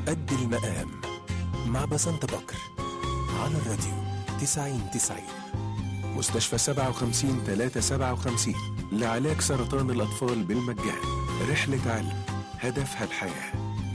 قد المقام مع بسنت بكر على الراديو 90 90 مستشفى 57 357 لعلاج سرطان الأطفال بالمجان رحلة علم هدفها الحياه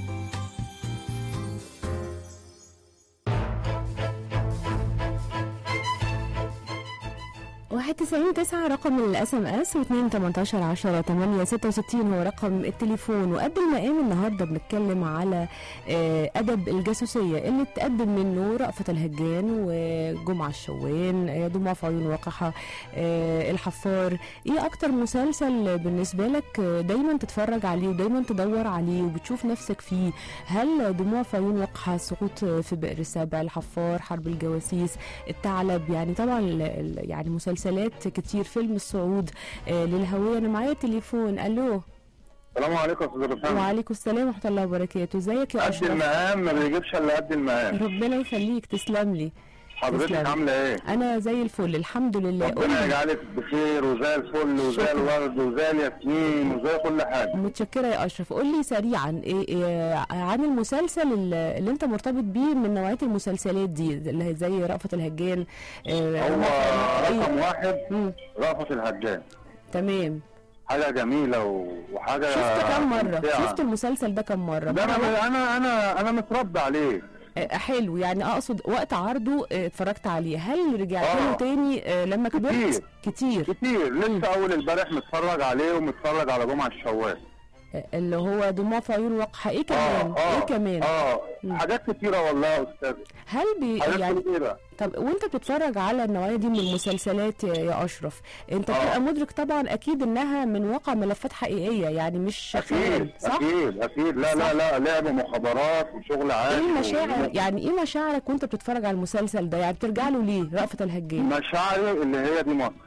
واحد تسعين تسعة رقم الاس ام اس واثنين تمنتاشر عشرة تمانية ستة وستين هو رقم التليفون وقد المقام النهاردة بنتكلم على آه، أدب الجاسوسية اللي اتقدم منه رأفت الهجان وجمعة الشوان آه، دموع في عيون وقحة آه، الحفار ايه أكتر مسلسل بالنسبة لك آه، دايما تتفرج عليه ودايما تدور عليه وبتشوف نفسك فيه هل دموع في عيون وقحة سقوط في بئر السبع الحفار حرب الجواسيس الثعلب يعني طبعا ال- ال- يعني مسلسلات كتير فيلم الصعود آه، للهوية أنا معايا تليفون ألو السلام عليكم يا استاذ رفاعي وعليكم السلام ورحمة الله وبركاته ازيك يا قد أشرف المقام ما بيجيبش الا قد المقام ربنا يخليك تسلم لي حضرتك تسلم. عامله ايه؟ أنا زي الفل الحمد لله ربنا قولي يجعلك بخير وزي الفل وزي شكرا. الورد وزي الياسمين وزي كل حاجه متشكرة يا أشرف قول لي سريعا إيه إيه عن المسلسل اللي اللي أنت مرتبط بيه من نوعية المسلسلات دي اللي هي زي رأفت الهجان آه، هو إيه؟ رقم واحد مم، رأفت الهجان تمام حاجه جميله و- وحاجه شفت كم مرة ممتعة. شفت المسلسل ده كم مرة ده مرة انا انا انا انا متربى عليه آه، حلو يعني اقصد وقت عرضه آه، اتفرجت عليه هل رجعت آه. له تاني آه، لما كبرت كتير. كتير كتير لسه اول امبارح متفرج عليه ومتفرج على جمعه الشوال آه، اللي هو دموع في عيون وقحة ايه كمان ايه كمان اه مم. حاجات كتيره والله يا استاذ هل بي حاجات يعني كتيره طب وانت بتتفرج على النوعيه دي من المسلسلات يا- يا اشرف انت آه. بتبقى مدرك طبعا اكيد انها من واقع ملفات حقيقيه يعني مش اكيد خيال صح اكيد اكيد لا لا لا لعب مخابرات وشغل عالي ايه و- مشاعر يعني ايه مشاعرك وانت بتتفرج على المسلسل ده يعني بترجع له ليه رأفت الهجان مشاعري اللي هي دي مصر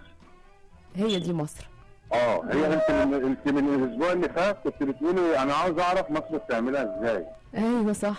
هي دي مصر اه هي انت من انت من الاسبوع اللي فات كنت بتقولي انا عاوز اعرف مصر بتعملها ازاي ايوه صح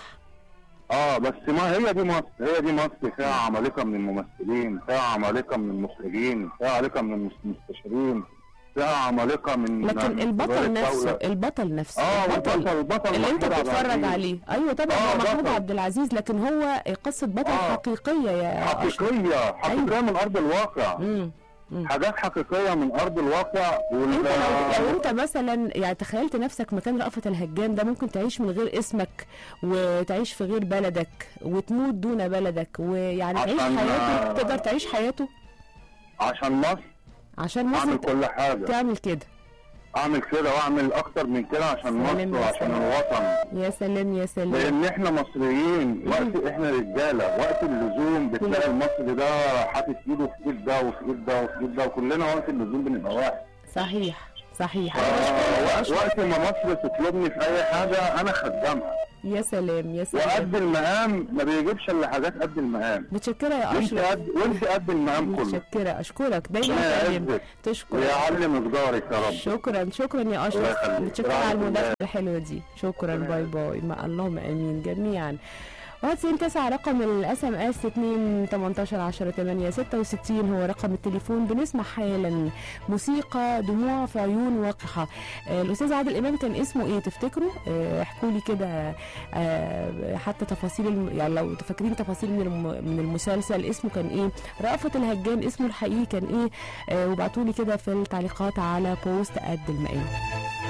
اه بس ما هي دي مصر هي دي مصر فيها عمالقه من الممثلين فيها عمالقه من المخرجين فيها عمالقه من المس- المستشارين فيها عمالقه من لكن من البطل كبار نفسه الدولة. البطل نفسه اه البطل البطل البطل اللي انت محمود عبد بتتفرج العزيز. عليه ايوه طبعا آه، هو محمود بطل. عبد العزيز لكن هو قصه بطل آه. حقيقيه يا اشرف حقيقيه حقيقيه من ارض الواقع امم مم. حاجات حقيقيه من ارض الواقع وال- انت لو, لو انت مثلا يعني تخيلت نفسك مكان رأفت الهجان ده ممكن تعيش من غير اسمك وتعيش في غير بلدك وتموت دون بلدك ويعني تعيش عشان- حياته تقدر تعيش حياته عشان مصر عشان مصر اعمل ت- كل حاجه تعمل كده اعمل كده واعمل اكتر من كده عشان سلام مصر يا وعشان سلام. الوطن يا سلام يا سلام لان احنا مصريين وقت احنا رجاله وقت اللزوم بتلاقي المصري ده حاطط ايده في ايد ده وفي ايد ده وفي ايد ده وكلنا وقت اللزوم بنبقى واحد صحيح صحيح آه، يا وقت- أشرف. وقت ما مصر تطلبني في اي حاجه انا خدامها يا سلام يا سلام وقد المقام ما بيجيبش الا حاجات قد المقام متشكرة يا وانت أشرف قد وانت قد المقام كله متشكرة أشكرك دايما ربنا تعلم يعزك تشكر ويعلي مقدارك يا رب شكرا شكرا يا الله اشرف يخليك. متشكرة على رعاية المداخلة الله. الحلوة دي شكرا ربنا باي باي ما اللهم امين جميعا 199 رقم الاس ام اس 2 18 10 8 66 هو رقم التليفون بنسمع حالا موسيقى دموع في عيون وقحة آه، الاستاذ عادل امام كان اسمه ايه تفتكروا آه، احكوا لي كده آه، حتى تفاصيل الم... يعني لو فاكرين تفاصيل من الم... من المسلسل اسمه كان ايه رأفت الهجان اسمه الحقيقي كان ايه آه، وابعتوا لي كده في التعليقات على بوست قد المقام